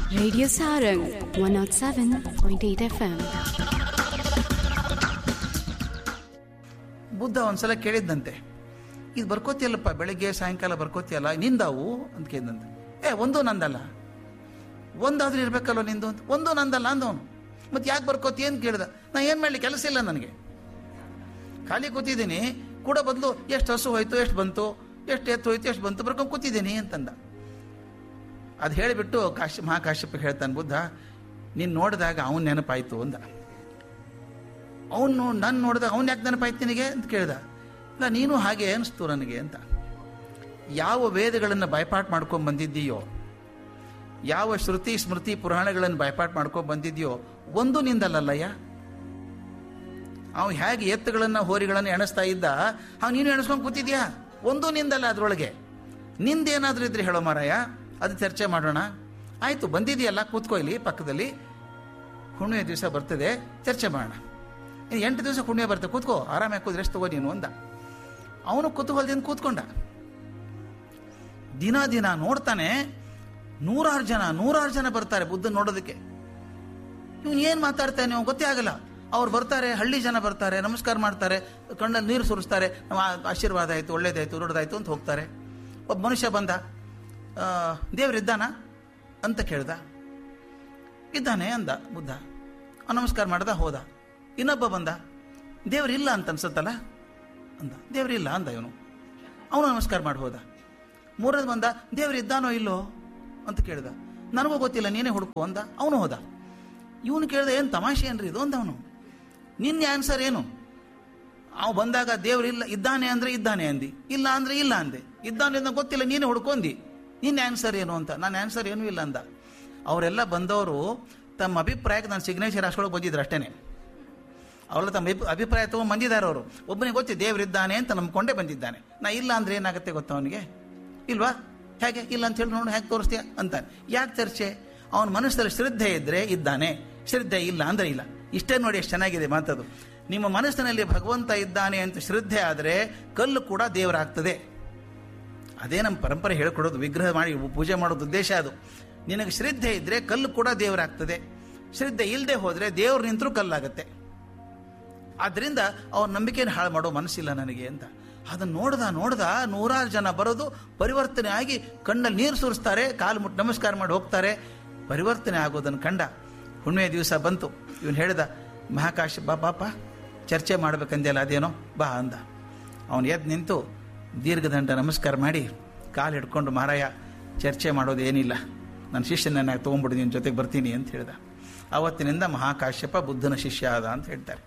Radio Sarang 107.8 FM. Buddha ಒಂದ್ಸಲ ಕೇಳಿದ್ದಂತೆ ಇದು ಬರ್ಕೋತಿಯಲ್ಲಪ್ಪ ಬೆಳಗ್ಗೆ ಸಾಯಂಕಾಲ ಬರ್ಕೋತಿಯಲ್ಲ ನಿಂದಾವು ಅಂತ ಕೇಳಿದಂತೆ ಏ ಒಂದು ನಂದಲ್ಲ ಒಂದಾದ್ರೂ ಇರ್ಬೇಕಲ್ವ ನಿಂದು ಅಂತ ಒಂದು ನಂದಲ್ಲ ಅಂದವನು ಮತ್ತೆ ಯಾಕೆ ಬರ್ಕೋತಿ ಅಂತ ಕೇಳ್ದ ನಾ ಏನು ಮಾಡಲಿ ಕೆಲಸ ಇಲ್ಲ ನನಗೆ ಖಾಲಿ ಕೂತಿದ್ದೀನಿ ಕೂಡ ಬದಲು ಎಷ್ಟು ಹಸು ಹೋಯ್ತು ಎಷ್ಟು ಬಂತು ಎಷ್ಟು ಎತ್ತು ಹೋಯ್ತು ಎಷ್ಟು ಬಂತು ಬರ್ಕೊಂಡು ಕೂತಿದ್ದೀನಿ ಅಂತಂದ ಅದು ಹೇಳಿಬಿಟ್ಟು ಕಾಶ್ಯ ಮಹಾಕಾಶ್ಯಪ ಹೇಳ್ತಾನೆ ಬುದ್ಧ ನೀನು ನೋಡಿದಾಗ ಅವನ ನೆನಪಾಯ್ತು ಅಂದ ಅವನು ನಾನು ನೋಡಿದಾಗ ಅವ್ನು ಯಾಕೆ ನೆನಪಾಯ್ತು ನಿನಗೆ ಅಂತ ಕೇಳ್ದ ಇಲ್ಲ ನೀನು ಹಾಗೆ ಅನಿಸ್ತು ನನಗೆ ಅಂತ ಯಾವ ವೇದಗಳನ್ನು ಬೈಪಾಟ್ ಮಾಡ್ಕೊಂಡು ಬಂದಿದ್ದೀಯೋ ಯಾವ ಶ್ರುತಿ ಸ್ಮೃತಿ ಪುರಾಣಗಳನ್ನು ಬೈಪಾಟ್ ಮಾಡ್ಕೊಂಡು ಬಂದಿದ್ಯೋ ಒಂದು ನಿಂದಲ್ಲಲ್ಲಯ್ಯ ಅವ್ ಹೇಗೆ ಎತ್ತುಗಳನ್ನ ಹೋರಿಗಳನ್ನು ಎಣಿಸ್ತಾ ಇದ್ದ ಅವ್ ನೀನು ಎಣಿಸ್ಕೊಂಡು ಕೂತಿದ್ಯಾ ಒಂದು ನಿಂದಲ್ಲ ಅದರೊಳಗೆ ನಿಂದೇನಾದ್ರೂ ಇದ್ರೆ ಹೇಳೋ ಮಾರಾಯ ಅದು ಚರ್ಚೆ ಮಾಡೋಣ ಆಯ್ತು ಬಂದಿದೆಯಲ್ಲ ಕೂತ್ಕೋ ಇಲ್ಲಿ ಪಕ್ಕದಲ್ಲಿ ಹುಣ್ಣಿಮೆ ದಿವಸ ಬರ್ತದೆ ಚರ್ಚೆ ಮಾಡೋಣ ಇನ್ನು ಎಂಟು ದಿವಸ ಹುಣ್ಣಿಮೆ ಬರ್ತದೆ ಕೂತ್ಕೋ ಆರಾಮಾಗಿ ಕೂತ್ರೆ ಎಷ್ಟು ತಗೋ ನೀನು ಅಂದ ಅವನು ಕುತೂಹಲದಿಂದ ಕೂತ್ಕೊಂಡ ದಿನ ದಿನ ನೋಡ್ತಾನೆ ನೂರಾರು ಜನ ನೂರಾರು ಜನ ಬರ್ತಾರೆ ಬುದ್ಧ ನೋಡೋದಕ್ಕೆ ಇವನು ಏನು ಮಾತಾಡ್ತಾನೆ ಅವ್ನು ಗೊತ್ತೇ ಆಗಲ್ಲ ಅವ್ರು ಬರ್ತಾರೆ ಹಳ್ಳಿ ಜನ ಬರ್ತಾರೆ ನಮಸ್ಕಾರ ಮಾಡ್ತಾರೆ ಕಣ್ಣಲ್ಲಿ ನೀರು ಸುರಿಸ್ತಾರೆ ನಮ್ಮ ಆಶೀರ್ವಾದ ಆಯಿತು ಒಳ್ಳೇದಾಯ್ತು ದೊಡ್ಡದಾಯ್ತು ಅಂತ ಹೋಗ್ತಾರೆ ಒಬ್ಬ ಮನುಷ್ಯ ಬಂದ ದೇವರಿದ್ದಾನ ಅಂತ ಕೇಳ್ದ ಇದ್ದಾನೆ ಅಂದ ಬುದ್ಧ ಆ, ನಮಸ್ಕಾರ ಮಾಡ್ದ ಹೋದ ಇನ್ನೊಬ್ಬ ಬಂದ ದೇವರಿಲ್ಲ ಅಂತ ಅನ್ಸತ್ತಲ್ಲ ಅಂದ ದೇವರಿಲ್ಲ ಅಂದ ಇವನು ಅವನು ನಮಸ್ಕಾರ ಮಾಡಿ ಹೋದ ಮೂರನೇದು ಬಂದ ದೇವರಿದ್ದಾನೋ ಇಲ್ಲೋ ಅಂತ ಕೇಳ್ದ ನನಗೂ ಗೊತ್ತಿಲ್ಲ ನೀನೇ ಹುಡುಕು ಅಂದ ಅವನು ಹೋದ ಇವನು ಕೇಳ್ದ ಏನು ತಮಾಷೆ ಏನ್ರಿ ಇದು ಅಂದವನು ನಿನ್ನ ಆನ್ಸರ್ ಏನು ಅವ ಬಂದಾಗ ದೇವರಿಲ್ಲ ಇದ್ದಾನೆ ಅಂದ್ರೆ ಇದ್ದಾನೆ ಅಂದಿ ಇಲ್ಲ ಅಂದ್ರೆ ಇಲ್ಲ ಅಂದೆ ಇದ್ದಾನೆ ಅಂತ ಗೊತ್ತಿಲ್ಲ ನೀನೇ ಹುಡ್ಕೊಂಡಿ ನಿನ್ನ ಆನ್ಸರ್ ಏನು ಅಂತ ನನ್ನ ಆನ್ಸರ್ ಏನೂ ಇಲ್ಲ ಅಂದ ಅವರೆಲ್ಲ ಬಂದವರು ತಮ್ಮ ಅಭಿಪ್ರಾಯಕ್ಕೆ ನಾನು ಸಿಗ್ನೇಚರ್ ಹಾಸ್ಕೊಳಕ್ಕೆ ಬಂದಿದ್ರು ಅಷ್ಟೇನೆ ಅವರೆಲ್ಲ ತಮ್ಮ ಅಭಿ- ಅಭಿಪ್ರಾಯ ತಗೊಂಡು ಬಂದಿದ್ದಾರೆ ಅವರು ಒಬ್ಬನಿಗೆ ಗೊತ್ತಿ ದೇವರಿದ್ದಾನೆ ಅಂತ ನಂಬ್ಕೊಂಡೇ ಬಂದಿದ್ದಾನೆ ನಾ ಇಲ್ಲ ಅಂದ್ರೆ ಏನಾಗುತ್ತೆ ಗೊತ್ತಾ ಅವನಿಗೆ ಇಲ್ವಾ ಹೇಗೆ ಇಲ್ಲ ಅಂತ ಹೇಳಿ ನೋಡು ಹೇಗೆ ತೋರಿಸ್ತೀಯ ಅಂತಾನೆ ಯಾಕೆ ಚರ್ಚೆ ಅವನ ಮನಸ್ಸಲ್ಲಿ ಶ್ರದ್ಧೆ ಇದ್ರೆ ಇದ್ದಾನೆ ಶ್ರದ್ಧೆ ಇಲ್ಲ ಅಂದ್ರೆ ಇಲ್ಲ ಇಷ್ಟೇ ನೋಡಿ ಎಷ್ಟು ಚೆನ್ನಾಗಿದೆ ಮಾತದು ನಿಮ್ಮ ಮನಸ್ಸಿನಲ್ಲಿ ಭಗವಂತ ಇದ್ದಾನೆ ಅಂತ ಶ್ರದ್ಧೆ ಆದರೆ ಕಲ್ಲು ಕೂಡ ದೇವರಾಗ್ತದೆ ಅದೇ ನಮ್ಮ ಪರಂಪರೆ ಹೇಳ್ಕೊಡೋದು ವಿಗ್ರಹ ಮಾಡಿ ಪೂಜೆ ಮಾಡೋದು ಉದ್ದೇಶ ಅದು ನಿನಗೆ ಶ್ರದ್ಧೆ ಇದ್ರೆ ಕಲ್ಲು ಕೂಡ ದೇವರಾಗ್ತದೆ ಶ್ರದ್ಧೆ ಇಲ್ಲದೆ ಹೋದ್ರೆ ದೇವ್ರು ನಿಂತರೂ ಕಲ್ಲಾಗತ್ತೆ ಆದ್ರಿಂದ ಅವ್ರ ನಂಬಿಕೆಯನ್ನು ಹಾಳು ಮಾಡೋ ಮನಸ್ಸಿಲ್ಲ ನನಗೆ ಅಂತ ಅದನ್ನು ನೋಡ್ದ ನೋಡ್ದ ನೂರಾರು ಜನ ಬರೋದು ಪರಿವರ್ತನೆ ಆಗಿ ಕಣ್ಣಲ್ಲಿ ನೀರು ಸುರಿಸ್ತಾರೆ ಕಾಲು ಮುಟ್ಟು ನಮಸ್ಕಾರ ಮಾಡಿ ಹೋಗ್ತಾರೆ ಪರಿವರ್ತನೆ ಆಗೋದನ್ನು ಕಂಡ ಹುಣ್ಣಿಮೆ ದಿವಸ ಬಂತು ಇವನು ಹೇಳ್ದ ಮಹಾಕಾಶ ಬಾ ಪಾಪ ಚರ್ಚೆ ಮಾಡ್ಬೇಕಂದ್ಯಲ್ಲ ಅದೇನೋ ಬಾ ಅಂದ ಅವನು ಎದ್ದು ನಿಂತು ದೀರ್ಘದಂಡ ನಮಸ್ಕಾರ ಮಾಡಿ ಕಾಲು ಹಿಡ್ಕೊಂಡು ಮಾರಾಯ ಚರ್ಚೆ ಮಾಡೋದು ಏನಿಲ್ಲ ನನ್ನ ಶಿಷ್ಯನನ್ನ ತೊಗೊಂಡ್ಬಿಡು ನಿನ್ನ ಜೊತೆಗೆ ಬರ್ತೀನಿ ಅಂತ ಹೇಳ್ದ ಆವತ್ತಿನಿಂದ ಮಹಾಕಾಶ್ಯಪ ಬುದ್ಧನ ಶಿಷ್ಯ ಆದ ಅಂತ ಹೇಳ್ತಾರೆ